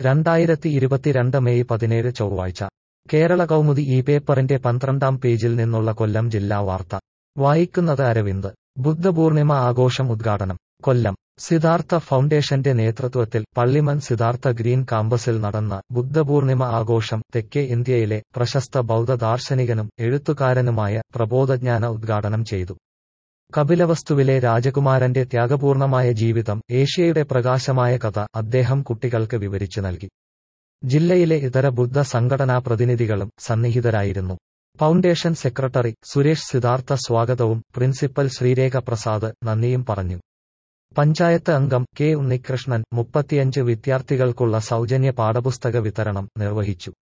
രണ്ടായിരത്തി ഇരുപത്തിരണ്ട് മെയ് പതിനേഴ് ചൊവ്വാഴ്ച കേരള കൗമുദി ഈ പേപ്പറിന്റെ പന്ത്രണ്ടാം പേജിൽ നിന്നുള്ള കൊല്ലം ജില്ലാ വാർത്ത വായിക്കുന്നത് അരവിന്ദ് ബുദ്ധപൂർണിമ ആഘോഷം ഉദ്ഘാടനം കൊല്ലം സിദ്ധാർത്ഥ ഫൗണ്ടേഷന്റെ നേതൃത്വത്തിൽ പള്ളിമൺ സിദ്ധാർത്ഥ ഗ്രീൻ കാമ്പസിൽ നടന്ന ബുദ്ധപൂർണിമ ആഘോഷം തെക്കേ ഇന്ത്യയിലെ പ്രശസ്ത ബൗദ്ധ ദാർശനികനും എഴുത്തുകാരനുമായ പ്രബോധജ്ഞാന ഉദ്ഘാടനം ചെയ്തു കപിലവസ്തുവിലെ രാജകുമാരന്റെ ത്യാഗപൂർണമായ ജീവിതം ഏഷ്യയുടെ പ്രകാശമായ കഥ അദ്ദേഹം കുട്ടികൾക്ക് വിവരിച്ചു നൽകി ജില്ലയിലെ ഇതര ബുദ്ധ സംഘടനാ പ്രതിനിധികളും സന്നിഹിതരായിരുന്നു ഫൗണ്ടേഷൻ സെക്രട്ടറി സുരേഷ് സിദ്ധാർത്ഥ സ്വാഗതവും പ്രിൻസിപ്പൽ ശ്രീരേഖ പ്രസാദ് നന്ദിയും പറഞ്ഞു പഞ്ചായത്ത് അംഗം കെ ഉണ്ണികൃഷ്ണൻ മുപ്പത്തിയഞ്ച് വിദ്യാർത്ഥികൾക്കുള്ള സൗജന്യ പാഠപുസ്തക വിതരണം നിർവഹിച്ചു